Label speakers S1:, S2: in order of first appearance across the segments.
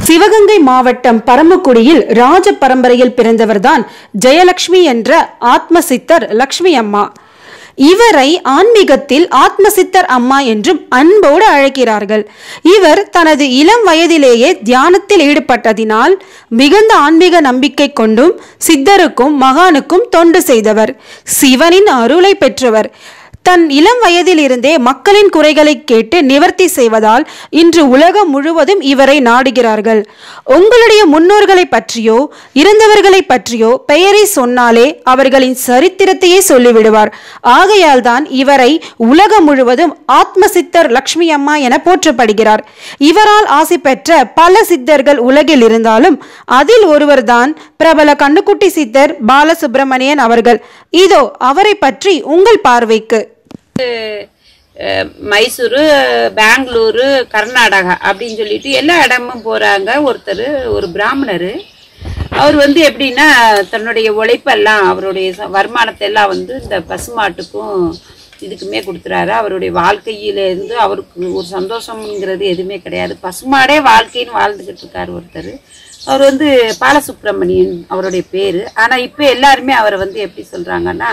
S1: சிவகங்கை மாவட்டம் பரமக்குடியில் ராஜ பரம்பரையில் பிறந்தவர்தான் ஜெயலட்சுமி என்ற ஆத்ம சித்தர் லக்ஷ்மி அம்மா இவரை ஆன்மீகத்தில் ஆத்மசித்தர் அம்மா என்றும் அன்போடு அழைக்கிறார்கள் இவர் தனது இளம் வயதிலேயே தியானத்தில் ஈடுபட்டதினால் மிகுந்த ஆன்மீக நம்பிக்கை கொண்டும் சித்தருக்கும் மகானுக்கும் தொண்டு செய்தவர் சிவனின் அருளை பெற்றவர் தன் இளம் வயதிலிருந்தே மக்களின் குறைகளை கேட்டு நிவர்த்தி செய்வதால் இன்று உலகம் முழுவதும் இவரை நாடுகிறார்கள் உங்களுடைய முன்னோர்களை பற்றியோ இறந்தவர்களை பற்றியோ பெயரை சொன்னாலே அவர்களின் சரித்திரத்தையே சொல்லிவிடுவார் ஆகையால் தான் இவரை உலகம் முழுவதும் ஆத்ம சித்தர் லக்ஷ்மி அம்மா என போற்றப்படுகிறார் இவரால் ஆசி பெற்ற பல சித்தர்கள் உலகில் இருந்தாலும் அதில் ஒருவர்தான் பிரபல கண்ணுக்குட்டி சித்தர் பாலசுப்பிரமணியன் அவர்கள் இதோ அவரை பற்றி உங்கள் பார்வைக்கு
S2: அஹ், மைசூரு பெங்களூரு கர்நாடகா அப்படின்னு சொல்லிட்டு எல்லா இடமும் போறாங்க ஒருத்தர் ஒரு பிராமணர் அவர் வந்து எப்படின்னா தன்னுடைய உழைப்பெல்லாம் அவருடைய ச- வருமானத்தை எல்லாம் வந்து இந்த பசுமாட்டுக்கும் இதுக்குமே கொடுத்துறாரு அவருடைய வாழ்க்கையில இருந்து அவருக்கு ஒரு சந்தோஷம்ங்கிறது எதுவுமே கிடையாது பசுமாடே வாழ்க்கைன்னு வாழ்ந்துக்கிட்டு இருக்காரு ஒருத்தர் அவர் வந்து பாலசுப்ரமணியன் அவருடைய பேர் ஆனால் இப்போ எல்லாருமே அவரை வந்து எப்படி சொல்கிறாங்கன்னா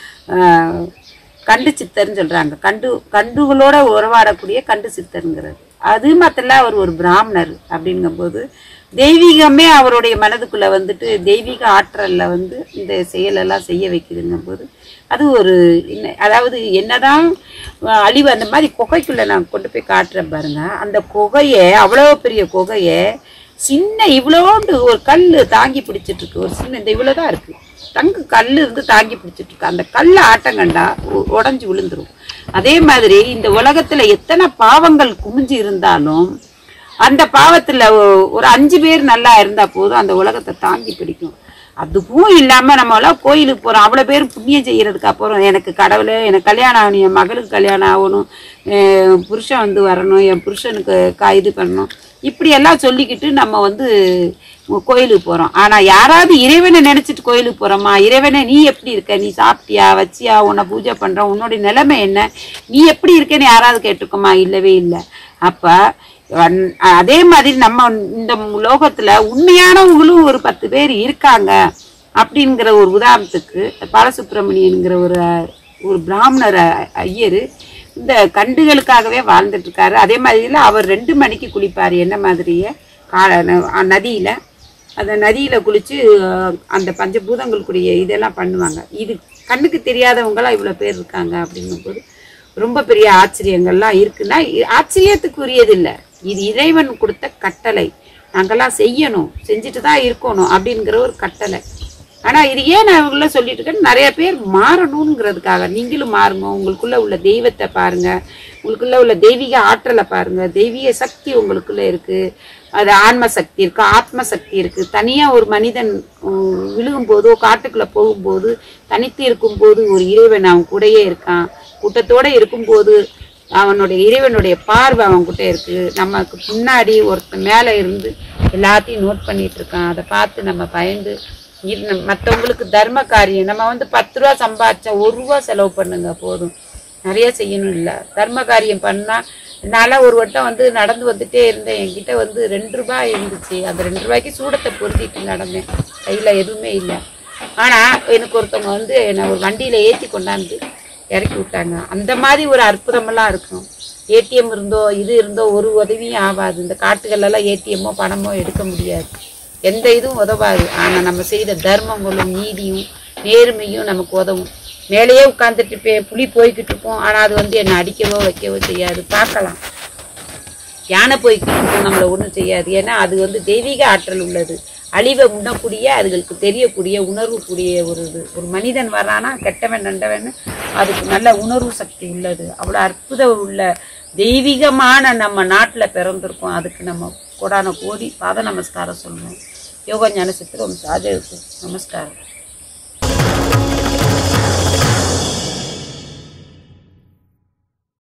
S2: கண்டு சித்தர்னு சொல்றாங்க கண்டு கண்டுகளோட உறவாடக்கூடிய கண்டு சித்தருங்கிறது அது மத்தல அவர் ஒரு பிராமணர் அப்படிங்கும்போது தெய்வீகமே அவருடைய மனதுக்குள்ள வந்துட்டு தெய்வீக ஆற்றல்ல வந்து இந்த செயலெல்லாம் செய்ய வைக்குதுங்கும்போது அது ஒரு என்ன அதாவது என்னதான் அஹ், அழிவு அந்த மாதிரி குகைக்குள்ள நான் கொண்டு போய் காட்டுறேன் பாருங்க அந்த குகையை அவ்வளோ பெரிய குகையை சின்ன இவ்வளோண்டு ஒரு கல் தாங்கி பிடிச்சிட்டு இருக்கு ஒரு சின்ன இந்த இவ்வளோதான் இருக்கு தங்கு கல் இருந்து தாங்கி பிடிச்சிட்டு இருக்கு அந்த கல்ல ஆட்டம் கண்டா உ- உடைஞ்சு விழுந்துரும் அதே மாதிரி இந்த உலகத்துல எத்தனை பாவங்கள் குமிஞ்சு இருந்தாலும் அந்த பாவத்துல ஒ- ஒரு அஞ்சு பேர் நல்லா இருந்தா போதும் அந்த உலகத்தை தாங்கி பிடிக்கும் அதுவும் இல்லாம நம்ம எல்லாம் கோயிலுக்கு போறோம் அவ்வளவு பேர் புண்ணியம் செய்யறதுக்கு அப்புறம் எனக்கு கடவுளே எனக்கு கல்யாணம் ஆகணும் என் மகளுக்கு கல்யாணம் ஆகணும் என் புருஷன் வந்து வரணும் என் புருஷனுக்கு கா இது பண்ணணும் இப்படி எல்லாம் சொல்லிக்கிட்டு நம்ம வந்து கோயிலுக்கு போறோம் ஆனா யாராவது இறைவனை நினைச்சிட்டு கோயிலுக்கு போறோமா இறைவனை நீ எப்படி இருக்க நீ சாப்பிட்டியா வச்சியா உன்னை பூஜை பண்ற உன்னுடைய நிலைமை என்ன நீ எப்படி இருக்கேன்னு யாராவது கேட்டிருக்கோமா இல்லவே இல்லை அப்ப அன்- அதே மாதிரி நம்ம இந்த லோகத்துல உண்மையானவங்களும் ஒரு பத்து பேர் இருக்காங்க அப்படிங்கிற ஒரு உதாரணத்துக்கு பாலசுப்ரமணியனுங்கிற ஒரு ஒரு பிராமணர் அ- ஐயர் இந்த கண்டுகளுக்காகவே வாழ்ந்துட்டு இருக்காரு அதே மாதிரில அவர் ரெண்டு மணிக்கு குளிப்பார் என்ன மாதிரியே கா- ந- நதியில அந்த நதியில குளிச்சு அஹ், அந்த பஞ்சபூதங்களுக்குரிய இதெல்லாம் பண்ணுவாங்க இது கண்ணுக்கு தெரியாதவங்களாம் இவ்வளவு பேர் இருக்காங்க அப்படிங்கும்போது ரொம்ப பெரிய ஆச்சரியங்கள்லாம் இருக்குன்னா இ- ஆச்சரியத்துக்குரியது இல்லை இது இறைவன் கொடுத்த கட்டளை நாங்கெல்லாம் செய்யணும் செஞ்சுட்டு தான் இருக்கணும் அப்படிங்கிற ஒரு கட்டளை ஆனா இது ஏன் நான் இவங்கள சொல்லிட்டு இருக்கேன் நிறைய பேர் மாறணுங்கிறதுக்காக நீங்களும் மாறுங்க உங்களுக்குள்ள உள்ள தெய்வத்தை பாருங்க உங்களுக்குள்ள உள்ள தெய்வீக ஆற்றலை பாருங்க தெய்வீக சக்தி உங்களுக்குள்ள இருக்கு அது ஆன்ம சக்தி இருக்கு ஆத்ம சக்தி இருக்கு தனியா ஒரு மனிதன் உம், விழுகும் போதோ காட்டுக்குள்ள போகும்போது தனித்து இருக்கும்போது ஒரு இறைவன் அவன் கூடயே இருக்கான் கூட்டத்தோட இருக்கும்போது அவனுடைய இறைவனுடைய பார்வை அவன்கிட்ட இருக்கு நமக்கு முன்னாடி ஒருத்தன் மேல இருந்து எல்லாத்தையும் நோட் பண்ணிட்டு இருக்கான் அதை பார்த்து நம்ம பயந்து இரு- மத்தவங்களுக்கு தர்ம காரியம் நம்ம வந்து பத்து ரூபா சம்பாதிச்சா ஒரு ரூபா செலவு பண்ணுங்க போதும் நிறைய செய்யணும் இல்ல தர்ம காரியம் பண்ணா என்னால ஒரு வட்டம் வந்து நடந்து வந்துட்டே இருந்தேன் என்கிட்ட வந்து ரெண்டு ரூபாய் இருந்துச்சு அந்த ரெண்டு ரூபாய்க்கு சூடத்தை பொருத்திட்டு நடந்தேன் கையில எதுவுமே இல்லை ஆனா எனக்கு ஒருத்தவங்க வந்து என்னை ஒரு வண்டியில ஏத்தி கொண்டாந்து இறக்கி விட்டாங்க அந்த மாதிரி ஒரு அற்புதமெல்லாம் இருக்கும் ஏடிஎம் இருந்தோ இது இருந்தோ ஒரு உதவியும் ஆகாது இந்த காட்டுகள்லாம் ஏடிஎம்மோ பணமோ எடுக்க முடியாது எந்த இதுவும் உதவாது ஆனா நம்ம செய்த தர்மங்களும் நீதியும் நேர்மையும் நமக்கு உதவும் மேலேயே உட்கார்ந்துட்டு இருப்பேன் புலி போய்கிட்டு இருப்போம் ஆனா அது வந்து என்னை அடிக்கவோ வைக்கவோ செய்யாது பார்க்கலாம் யானை போய்கிட்டு இருக்கும் நம்மளை ஒன்றும் செய்யாது ஏன்னா அது வந்து தெய்வீக ஆற்றல் உள்ளது அழிவை உண்ணக்கூடிய அதுகளுக்கு தெரியக்கூடிய உணர்வு கூடிய ஒரு இது ஒரு மனிதன் வர்றானா கெட்டவன் நண்டவன் அதுக்கு நல்ல உணர்வு சக்தி உள்ளது அவ்வளோ அற்புதம் உள்ள தெய்வீகமான நம்ம நாட்டில் பிறந்திருக்கோம் அதுக்கு நம்ம கோடான கோடி பாத நமஸ்காரம் சொல்லணும் யோகா ஞான சித்திரம் சாஜருக்கு நமஸ்காரம்